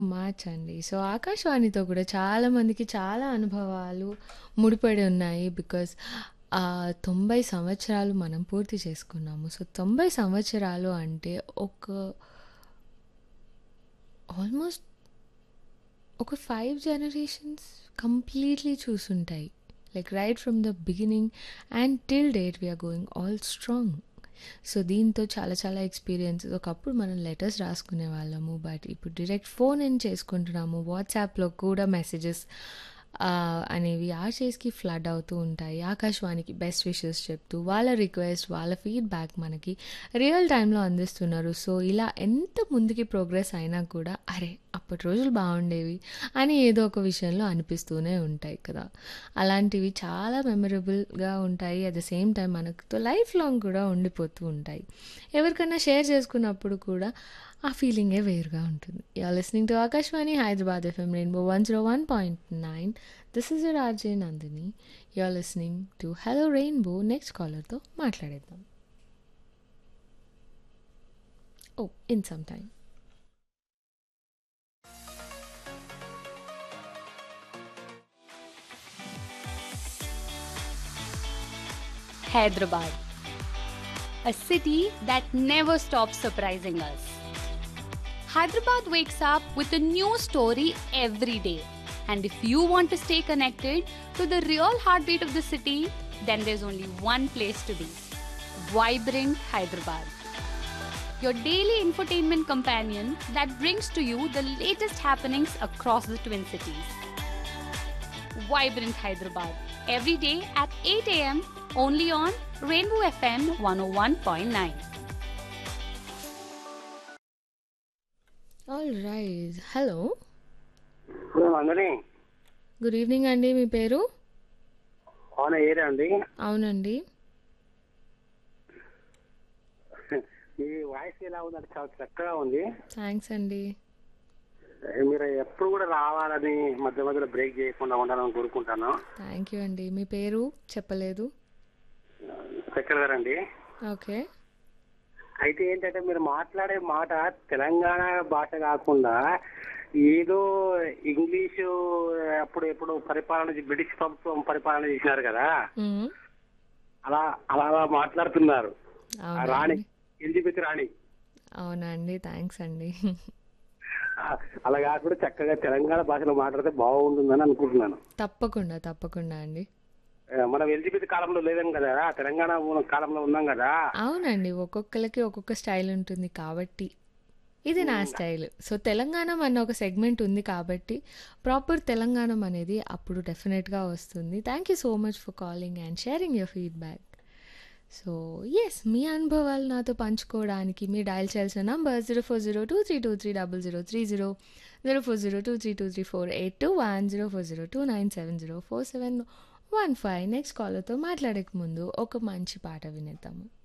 మార్చండి. సో, ఆకాశవాణితో కూడా చాలా మందికి చాలా అనుభవాలు ముడిపడి ఉన్నాయి. బికాజ్ ఆహ్, 90 సంవత్సరాలు మనం పూర్తి చేసుకున్నాము. సో, 90 సంవత్సరాలు అంటే ఒక ఆల్మోస్ట్ ఒక 5 జనరేషన్స్ కంప్లీట్‌లీ చూసుంటాయి. Like right from the beginning and till date we are going all strong. So, దీంతో చాలా చాలా ఎక్స్‌పీరియన్సెస్ ఒకప్పుడు మనం లెటర్స్ రాసుకునేవాళ్ళము. బట్ ఇప్పుడు డైరెక్ట్ ఫోన్ ఇన్ చేసుకుంటున్నాము. వాట్సాప్‌లో కూడా మెసేజెస్ ఆహ్, అనేవి ఆర్‌జేస్‌కి ఫ్లడ్ అవుతూ ఉంటాయి. ఆకాశవాణికి బెస్ట్ విషెస్ చెప్తూ వాళ్ళ రిక్వెస్ట్, వాళ్ళ ఫీడ్‌బ్యాక్ మనకి రియల్ టైమ్‌లో అందిస్తున్నారు. సో, ఇలా ఎంత ముందుకి ప్రోగ్రెస్ అయినా కూడా అరే! అప్పటి రోజులు బాగుండేవి అని ఏదో ఒక విషయంలో అనిపిస్తూనే ఉంటాయి కదా! అలాంటివి చాలా మెమరబుల్‌గా ఉంటాయి. అట్ ద సేమ్ టైమ్ మనతో లైఫ్ లాంగ్ కూడా ఉండిపోతూ ఉంటాయి. ఎవరికన్నా షేర్ చేసుకున్నప్పుడు కూడా ఆ ఫీలింగే వేరుగా ఉంటుంది. You are listening to Akashvani Hyderabad FM rainbow 101.9 this is your RJ Nandini. You are listening to hello rainbow next కాలర్‌తో మాట్లాడేద్దాం. Oh! In some time. Hyderabad, a city that never stops surprising us. Hyderabad wakes up with a new story every day. And if you want to stay connected to the real heartbeat of the city, then there's only one place to be Vibrant Hyderabad. Your daily infotainment companion that brings to you the latest happenings across the Twin Cities. Vibrant Hyderabad, every day at 8 am only on Rainbow FM 101.9. All right. Hello! Hello అందరి good evening అండి. మీ పేరు? అవునా area అండి అవునండి. మీ voice ఎలా ఉందంటే చాలా చక్కగా ఉంది థ్యాంక్స్ అండి. మీరు ఎప్పుడు కూడా రావాలని మధ్య మధ్యలో బ్రేక్ చేయకుండా ఉండాలని కోరుకుంటాను థ్యాంక్ యూ అండి. మీ పేరు చెప్పలేదు. చక్కెర అండి ఓకే. అయితే ఏంటంటే మీరు మాట్లాడే మాట తెలంగాణ భాష కాకుండా ఏదో ఇంగ్లీషు అప్పుడు ఎప్పుడు పరిపాలన చే- బ్రిటిష్ ప్రభుత్వం పరిపాలన చేసినారు కదా హ్మ్. అలా అలా అలా మాట్లాడుతున్నారు ఆ అవునా రాణి అండి? ఎలిజబెత్ రాణి అవునా అండి. థ్యాంక్స్ అండి. ఆ, అలా కాకుండా చక్కగా తెలంగాణ భాషలో మాట్లాడితే బాగుంటుందని అనుకుంటున్నాను తప్పకుండా. తప్పకుండా అండి. ఆ, మనం ఎలిజబెత్ కాలంలో లేదేం కదా తెలంగాణ ఉన్న కాలంలో ఉన్నాం కదా అవునండి. ఒక్కొక్కళ్ళకి ఒక్కొక్క స్టైల్ ఉంటుంది కాబట్టి ఇది నా స్టైల్. సో, తెలంగాణం అన్న ఒక సెగ్మెంట్ ఉంది కాబట్టి ప్రాపర్ తెలంగాణం అనేది అప్పుడు డెఫినెట్‌గా వస్తుంది. Thank you so much for calling and sharing your feedback. So, yes మీ అనుభవాలు నాతో పంచుకోవడానికి మీరు డయల్ చేయాల్సిన నంబర్ 0402323030 0402323482 040297047115 నెక్స్ట్ కాలర్‌తో మాట్లాడక ముందు ఒక మంచి పాట వినేద్దాము.